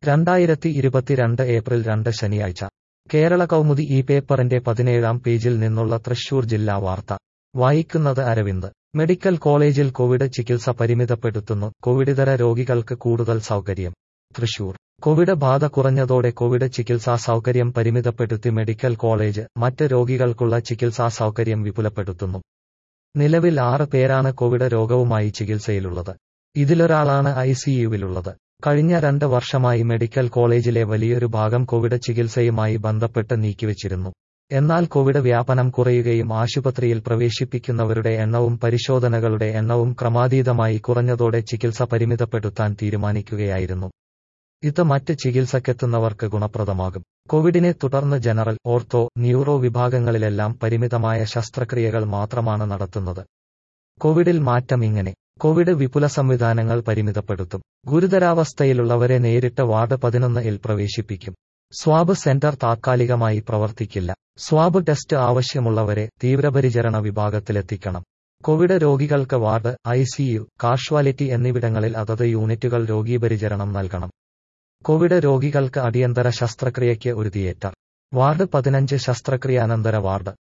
രണ്ടായിരത്തി ഇരുപത്തിരണ്ട് ഏപ്രിൽ രണ്ട് ശനിയാഴ്ച കേരള കൗമുദി ഈ പേപ്പറിന്റെ പതിനേഴാം പേജിൽ നിന്നുള്ള തൃശൂർ ജില്ലാ വാർത്ത വായിക്കുന്നത് അരവിന്ദ് മെഡിക്കൽ കോളേജിൽ കോവിഡ് ചികിത്സ പരിമിതപ്പെടുത്തുന്നു കോവിഡിതര രോഗികൾക്ക് കൂടുതൽ സൗകര്യം തൃശൂർ കോവിഡ് ബാധ കുറഞ്ഞതോടെ കോവിഡ് ചികിത്സാ സൗകര്യം പരിമിതപ്പെടുത്തി മെഡിക്കൽ കോളേജ് മറ്റ് രോഗികൾക്കുള്ള ചികിത്സാ സൗകര്യം വിപുലപ്പെടുത്തുന്നു നിലവിൽ ആറ് പേരാണ് കോവിഡ് രോഗവുമായി ചികിത്സയിലുള്ളത് ഇതിലൊരാളാണ് ഐസിയുവിലുള്ളത് കഴിഞ്ഞ രണ്ട് വർഷമായി മെഡിക്കൽ കോളേജിലെ വലിയൊരു ഭാഗം കോവിഡ് ചികിത്സയുമായി ബന്ധപ്പെട്ട് നീക്കിവച്ചിരുന്നു എന്നാൽ കോവിഡ് വ്യാപനം കുറയുകയും ആശുപത്രിയിൽ പ്രവേശിപ്പിക്കുന്നവരുടെ എണ്ണവും പരിശോധനകളുടെ എണ്ണവും ക്രമാതീതമായി കുറഞ്ഞതോടെ ചികിത്സ പരിമിതപ്പെടുത്താൻ തീരുമാനിക്കുകയായിരുന്നു ഇത് മറ്റ് ചികിത്സക്കെത്തുന്നവർക്ക് ഗുണപ്രദമാകും കോവിഡിനെ തുടർന്ന് ജനറൽ ഓർത്തോ ന്യൂറോ വിഭാഗങ്ങളിലെല്ലാം പരിമിതമായ ശസ്ത്രക്രിയകൾ മാത്രമാണ് നടത്തുന്നത് കോവിഡിൽ മാറ്റം ഇങ്ങനെ കോവിഡ് വിപുല സംവിധാനങ്ങൾ പരിമിതപ്പെടുത്തും ഗുരുതരാവസ്ഥയിലുള്ളവരെ നേരിട്ട് വാർഡ് പതിനൊന്ന് ഇൽ പ്രവേശിപ്പിക്കും സ്വാബ് സെന്റർ താത്കാലികമായി പ്രവർത്തിക്കില്ല സ്വാബ് ടെസ്റ്റ് ആവശ്യമുള്ളവരെ തീവ്രപരിചരണ വിഭാഗത്തിലെത്തിക്കണം കോവിഡ് രോഗികൾക്ക് വാർഡ് ഐസിയു കാഷ്വാലിറ്റി എന്നിവിടങ്ങളിൽ അതത് യൂണിറ്റുകൾ രോഗീപരിചരണം നൽകണം കോവിഡ് രോഗികൾക്ക് അടിയന്തര ശസ്ത്രക്രിയയ്ക്ക് ഒരു തിയേറ്റർ വാർഡ് പതിനഞ്ച് ശസ്ത്രക്രിയാനന്തര വാർഡ്